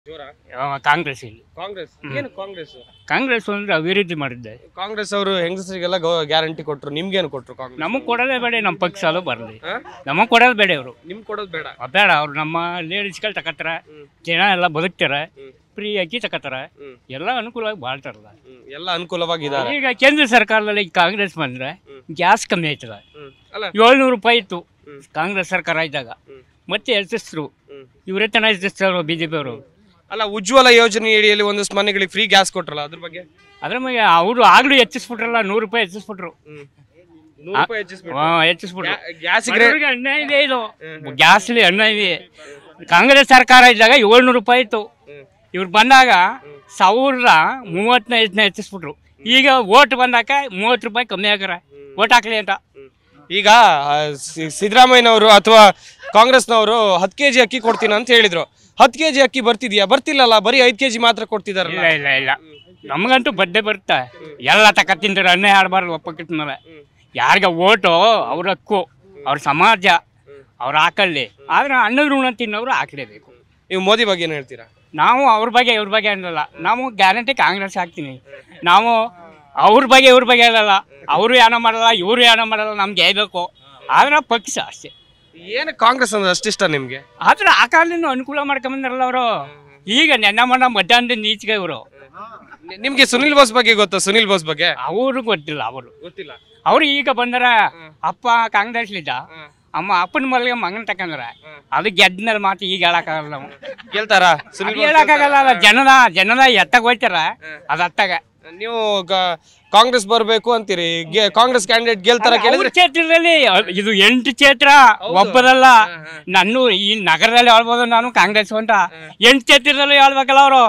ಜೋರ ಕಾಂಗ್ರೆಸ್ ಇಲ್ಲಿ ಕಾಂಗ್ರೆಸ್ ಏನು ಕಾಂಗ್ರೆಸ್ ಕಾಂಗ್ರೆಸ್ ಅಂದ್ರೆ ಅಭಿವೃದ್ಧಿ ಮಾಡಿದ್ದೆ ಕಾಂಗ್ರೆಸ್ ಅವರು ಹೆಂಗಸರಿಗೆಲ್ಲ ಗ್ಯಾರಂಟಿ ಕೊಟ್ರು ನಿಮ್ಗೇನು ಕೊಟ್ರು ಕಾಂಗ್ರೆಸ್ ನಮಗೆ ಕೊಡೋದೇ ಬೇಡ ನಮ್ಮ ಪಕ್ಷ ಅಲ್ಲೂ ಬರಲಿ ಹಾ? ನಮಗೆ ಕೊಡೋದು ಬೇಡ ಅವರು ನಿಮ್ಗೆ ಕೊಡೋದು ಬೇಡ ಬೇಡ ಅವ್ರು ನಮ್ಮ ಲೇಡೀಸ್ಗಳು ತಕತ್ತಾರ ಹ್ಮ್. ಜನ ಎಲ್ಲ ಬದುಕ್ತಾರ ಹ್ಮ್. ಫ್ರೀ ಅಕ್ಕಿ ತಕತ್ತಾರ ಹ್ಮ್. ಎಲ್ಲ ಅನುಕೂಲವಾಗಿ ಬಾಳ್ತಾರಲ್ಲ ಹ್ಮ್. ಎಲ್ಲ ಅನುಕೂಲವಾಗಿದ್ದಾರೆ ಈಗ ಕೇಂದ್ರ ಸರ್ಕಾರದಲ್ಲಿ ಕಾಂಗ್ರೆಸ್ ಬಂದ್ರೆ ಹ್ಮ್. ಗ್ಯಾಸ್ ಕಮ್ಮಿ ಆಯ್ತದ ಹ್ಮ್. ಅಲ್ಲ ಏಳ್ನೂರು ರೂಪಾಯಿ ಇತ್ತು ಹ್ಮ್. ಕಾಂಗ್ರೆಸ್ ಸರ್ಕಾರ ಇದ್ದಾಗ ಹ್ಮ್. ಮತ್ತೆ ಹೆಚ್ಚಿಸ್ರು ಹ್ಮ್. ಇವರೇ ತನ ಹೆಚ್ಚಿಸ್ತಾರೆ ಬಿ ಜೆ ಪಿ ಅವರು ಅಲ್ಲ ಉಜ್ವಲ ಯೋಜನೆ ಅಡಿಯಲ್ಲಿ ಒಂದಷ್ಟು ಮನೆಗಳಿಗೆ ಫ್ರೀ ಗ್ಯಾಸ್ ಕೊಟ್ರಲ್ಲ ಅದ್ರ ಬಗ್ಗೆ ಅದ್ರ ಮೇಲೆ ಅವರು ಆಗ್ಲೂ ಹೆಚ್ಚಿಸ್ಬಿಟ್ರಲ್ಲ ನೂರು ರೂಪಾಯಿ ಹೆಚ್ಚಿಸ್ಬಿಟ್ರು ಹ್ಮ್. ನೂರು ರೂಪಾಯಿ ಹೆಚ್ಚಿಸ್ಬಿಟ್ಟು. ಹಾ, ಹೆಚ್ಚಿಸ್ಬಿಟ್ರು ಗ್ಯಾ- ಗ್ಯಾಸಿಗೆ ಬಡವ್ರಿಗೆ ಅನ್ಯಾಯ ಇದೆ ಇದು ಗ್ಯಾಸ್ಲಿ ಅನ್ಯಾಯ ಇದೆ ಕಾಂಗ್ರೆಸ್ ಸರ್ಕಾರ ಇದ್ದಾಗ ಏಳ್ನೂರು ರೂಪಾಯಿ ಇತ್ತು ಹ್ಮ್. ಇವ್ರು ಬಂದಾಗ ಸಾವಿರದ ಮೂವತ್ತೈದನ್ನ ಹೆಚ್ಚಿಸ್ಬಿಟ್ರು ಈಗ ಓಟ್ ಬಂದಾಕ ಮೂವತ್ತು ರೂಪಾಯಿ ಕಮ್ಮಿ ಆಗ್ಯಾರ ಓಟ್ ಹಾಕ್ಲಿ ಅಂತ ಈಗ ಆ, ಸಿ- ಸಿದ್ದರಾಮಯ್ಯನವರು ಅಥವಾ ಕಾಂಗ್ರೆಸ್ನವರು ಹತ್ತು ಕೆಜಿ ಅಕ್ಕಿ ಕೊಡ್ತೀನಿ ಅಂತ ಹೇಳಿದ್ರು ಹತ್ತು ಕೆಜಿ ಅಕ್ಕಿ ಬರ್ತಿದ್ಯಾ ಬರ್ತಿಲ್ಲಲ್ಲ ಬರೀ ಐದು ಕೆಜಿ ಮಾತ್ರ ಕೊಡ್ತಿದಾರಲ್ಲ ಇಲ್ಲ ಇಲ್ಲ ಇಲ್ಲ ನಮಗಂತೂ ಬಡ್ಡೆ ಬರುತ್ತೆ ಎಲ್ಲ ತಕ ತಿಂತಾರೆ ಅನ್ಯಾಯ ಆಡಬಾರ್ದು ಒಪ್ಪಕ್ಕಿತ್ತ ಮೇಲೆ ಯಾರಿಗೆ ಓಟು ಅವ್ರ ಹಕ್ಕು ಅವ್ರ ಸಮಾಜ ಅವ್ರು ಹಾಕಲ್ಲಿ ಆದ್ರೆ ಅನ್ನದ ಋಣ ತಿನ್ನೋರು ಹಾಕ್ಲೇಬೇಕು ನೀವು ಮೋದಿ ಬಗ್ಗೆ ಏನ್ ಹೇಳ್ತೀರಾ ನಾವು ಅವ್ರ ಬಗ್ಗೆ ಇವ್ರ ಬಗ್ಗೆ ಅನ್ನಲ್ಲ ನಾವು ಗ್ಯಾರಂಟಿ ಕಾಂಗ್ರೆಸ್ ಹಾಕ್ತೀನಿ ನಾವು ಅವ್ರ ಬಗ್ಗೆ ಇವ್ರ ಬಗ್ಗೆ ಹೇಳಲ್ಲ ಅವರು ಏನೋ ಮಾಡಲ್ಲ ಇವರು ಏನೋ ಮಾಡಲ್ಲ ನಮ್ಗೆ ಹೇಳ್ಬೇಕು ಆದ್ರೆ ಪಕ್ಷ ಅಷ್ಟೇ ಏನು ಕಾಂಗ್ರೆಸ್ ಅಂದ್ರೆ ಅಷ್ಟಿಷ್ಟ ನಿಮ್ಗೆ ಆದ್ರೆ ಆ ಕಾಲದಿಂದ ಅನುಕೂಲ ಮಾಡ್ಕೊಂಬಂದ್ರಲ್ಲ ಅವರು ಈಗ ನೆನ್ನ ಮನ ಮಧ್ಯಾಹ್ನದಿಂದ ಈಚೆಗೆ ಇವರು ನಿ- ನಿಮ್ಗೆ ಸುನಿಲ್ ಬೋಸ್ ಬಗ್ಗೆ ಗೊತ್ತಾ ಸುನಿಲ್ ಬೋಸ್ ಬಗ್ಗೆ ಅವರು ಗೊತ್ತಿಲ್ಲ ಅವರು ಗೊತ್ತಿಲ್ಲ ಅವ್ರು ಈಗ ಬಂದರ ಅಪ್ಪ ಕಾಂಗ್ರೆಸ್ಲಿದ್ದ ಅಮ್ಮ ಅಪ್ಪನ ಮಲ್ಗೆ ಮಗನ್ ತಕಂದ್ರ ಅದು ಗೆದ್ಮೇಲೆ ಮಾತು ಈಗ ಹೇಳಕ್ಕಾಗಲ್ಲ ನಾವು ಗೆಲ್ತಾರ ಸುನಿಲ್ ಅದು ಹೇಳಕ್ಕಾಗಲ್ಲ ಅಲ್ಲ ಜನದ ಜನದ ಎತ್ತಾಗ ಹೋಯ್ತಾರ ಅದು ಅತ್ತಾಗ ನೀವು ಗ- ಕಾಂಗ್ರೆಸ್ ಬರ್ಬೇಕು ಅಂತೀರಿ ಗೆ- ಕಾಂಗ್ರೆಸ್ ಕ್ಯಾಂಡಿಡೇಟ್ ಗೆಲ್ತಾರ ಅವ್ರ ಕೇಳಿದ್ರೆ ಕ್ಷೇತ್ರದಲ್ಲಿ ಅ- ಇದು ಎಂಟು ಕ್ಷೇತ್ರ ಒಬ್ಬರಲ್ಲ ನಾನು ಈ ನಗರದಲ್ಲಿ ಹೇಳ್ಬೋದು ನಾನು ಕಾಂಗ್ರೆಸ್ ಅಂತ ಎಂಟು ಕ್ಷೇತ್ರದಲ್ಲೂ ಹೇಳ್ಬೇಕಲ್ಲ ಅವರು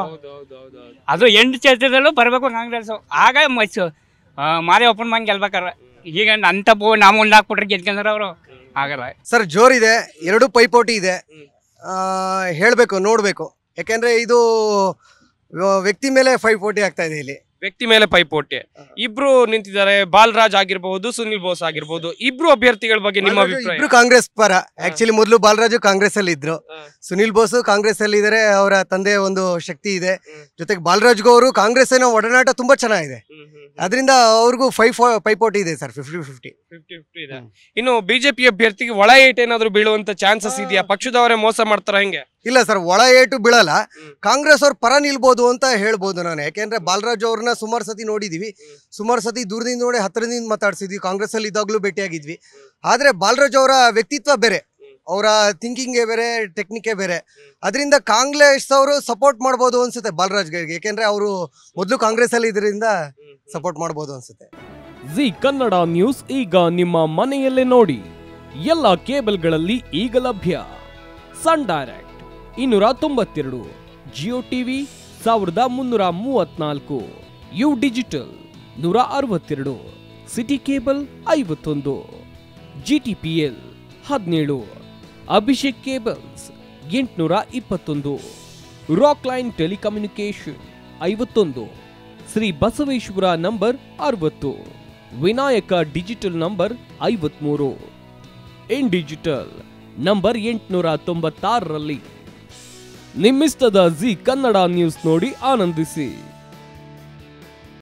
ಅದು ಎಂಟು ಕ್ಷೇತ್ರದಲ್ಲೂ ಬರಬೇಕು ಕಾಂಗ್ರೆಸ್ ಆಗ ಮೈಸೂ ಮಾದೇವಪ್ಪನ ಮಂಗ್ ಗೆಲ್ಬೇಕಾರ ಈಗ ನನ್ನ ತಪ್ಪು ನಾವು ಒಂದಾಕ್ಬಿಟ್ರೆ ಗೆದ್ಕೊಂಡ್ರ ಅವರು ಆಗಲ್ಲ ಸರ್ ಜೋರಿದೆ ಎರಡು ಪೈಪೋಟಿ ಇದೆ ಹೇಳಬೇಕು ನೋಡಬೇಕು ಯಾಕೆಂದ್ರೆ ಇದು ವ- ವ್ಯಕ್ತಿ ಮೇಲೆ ಪೈಪೋಟಿ ಆಗ್ತಾ ಇದೆ ಇಲ್ಲಿ ವ್ಯಕ್ತಿ ಮೇಲೆ ಪೈಪೋಟಿ ಇಬ್ರು ನಿಂತಿದ್ದಾರೆ ಬಾಲರಾಜ್ ಆಗಿರ್ಬಹುದು ಸುನಿಲ್ ಬೋಸ್ ಆಗಿರ್ಬಹುದು ಇಬ್ರು ಅಭ್ಯರ್ಥಿಗಳ ಬಗ್ಗೆ ನಿಮ್ಮ ಬಾಲರಾಜು ಅಭಿಪ್ರಾಯ ಇಬ್ರು ಕಾಂಗ್ರೆಸ್ ಪರ ಆಕ್ಚುಲಿ ಮೊದಲು ಬಾಲರಾಜು ಕಾಂಗ್ರೆಸ್ ಅಲ್ಲಿ ಇದ್ರು ಸುನಿಲ್ ಬೋಸ್ ಕಾಂಗ್ರೆಸ್ ಅಲ್ಲಿ ಇದಾರೆ ಅವರ ತಂದೆ ಒಂದು ಶಕ್ತಿ ಇದೆ ಜೊತೆಗೆ ಬಾಲರಾಜ್ಗೂ ಅವರು ಕಾಂಗ್ರೆಸ್ ಏನೋ ಒಡನಾಟ ತುಂಬಾ ಚೆನ್ನಾಗಿದೆ ಅದರಿಂದ ಅವ್ರಿಗೂ ಫೈವ್ ಪೈಪೋಟಿ ಇದೆ ಸರ್ ಫಿಫ್ಟಿ ಫಿಫ್ಟಿ 50-50 ಇದೆ. ಇನ್ನು ಬಿಜೆಪಿ ಅಭ್ಯರ್ಥಿಗೆ ಒಳ ಏಟ್ ಏನಾದ್ರು ಬೀಳುವಂತ ಚಾನ್ಸಸ್ ಇದೆಯಾ ಪಕ್ಷದವರೇ ಮೋಸ ಮಾಡ್ತಾರ ಹೆಂಗೆ ಇಲ್ಲ ಸರ್ ಒಳ ಏಟು ಬೀಳಲ್ಲ ಕಾಂಗ್ರೆಸ್ ಅವ್ರ ಪರ ನಿಲ್ಬೋದು ಅಂತ ಹೇಳ್ಬೋದು ನಾನು ಯಾಕೆಂದ್ರೆ ಬಾಲರಾಜ್ ಅವ್ರನ್ನ ಸುಮಾರು ಸತಿ ನೋಡಿದೀವಿ ಸುಮಾರು ಸತಿ ದೂರದಿಂದ ನೋಡಿ ಹತ್ತಿರದಿಂದ ಮಾತಾಡ್ಸಿದ್ವಿ ಕಾಂಗ್ರೆಸ್ ಅಲ್ಲಿ ಇದ್ದಾಗಲೂ ಭೇಟಿಯಾಗಿದ್ವಿ ಆದ್ರೆ ಬಾಲರಾಜ್ ಅವರ ವ್ಯಕ್ತಿತ್ವ ಬೇರೆ ಅವರ ಥಿಂಕಿಂಗೇ ಬೇರೆ ಟೆಕ್ನಿಕೇ ಬೇರೆ ಅದರಿಂದ ಕಾಂಗ್ರೆಸ್ ಅವರು ಸಪೋರ್ಟ್ ಮಾಡ್ಬೋದು ಅನ್ಸುತ್ತೆ ಬಾಲರಾಜ್ಗೆ ಯಾಕೆಂದ್ರೆ ಅವರು ಮೊದಲು ಕಾಂಗ್ರೆಸ್ ಅಲ್ಲಿ ಇದರಿಂದ ಸಪೋರ್ಟ್ ಮಾಡ್ಬೋದು ಅನ್ಸುತ್ತೆ ಜಿ ಕನ್ನಡ ನ್ಯೂಸ್ ಈಗ ನಿಮ್ಮ ಮನೆಯಲ್ಲೇ ನೋಡಿ ಎಲ್ಲ ಕೇಬಲ್ಗಳಲ್ಲಿ ಈಗ ಲಭ್ಯ ಸನ್ ಡೈರೆಕ್ಟ್ ಇನ್ನೂರ ತೊಂಬತ್ತೆರಡು ಜಿಯೋ ಟಿವಿ ಸಾವಿರದ ಮುನ್ನೂರ ಮೂವತ್ನಾಲ್ಕು ಯು ಡಿಜಿಟಲ್ ನೂರ ಅರವತ್ತೆರಡು ಸಿಟಿ ಕೇಬಲ್ ಐವತ್ತೊಂದು ಜಿ ಟಿ ಪಿ ಎಲ್ ಹದಿನೇಳು ಅಭಿಷೇಕ್ ಕೇಬಲ್ಸ್ ಎಂಟುನೂರ ಇಪ್ಪತ್ತೊಂದು ರಾಕ್ ಲೈನ್ ಟೆಲಿಕಮ್ಯುನಿಕೇಶನ್ ಐವತ್ತೊಂದು ಶ್ರೀ ಬಸವೇಶ್ವರ ನಂಬರ್ ಅರವತ್ತು ವಿನಾಯಕ ಡಿಜಿಟಲ್ ನಂಬರ್ ಐವತ್ಮೂರು ಇನ್ ಡಿಜಿಟಲ್ ನಂಬರ್ ಎಂಟುನೂರ ತೊಂಬತ್ತಾರರಲ್ಲಿ ನಿಮ್ಮಿಸ್ತದ ಜಿ ಕನ್ನಡ ನ್ಯೂಸ್ ನೋಡಿ ಆನಂದಿಸಿ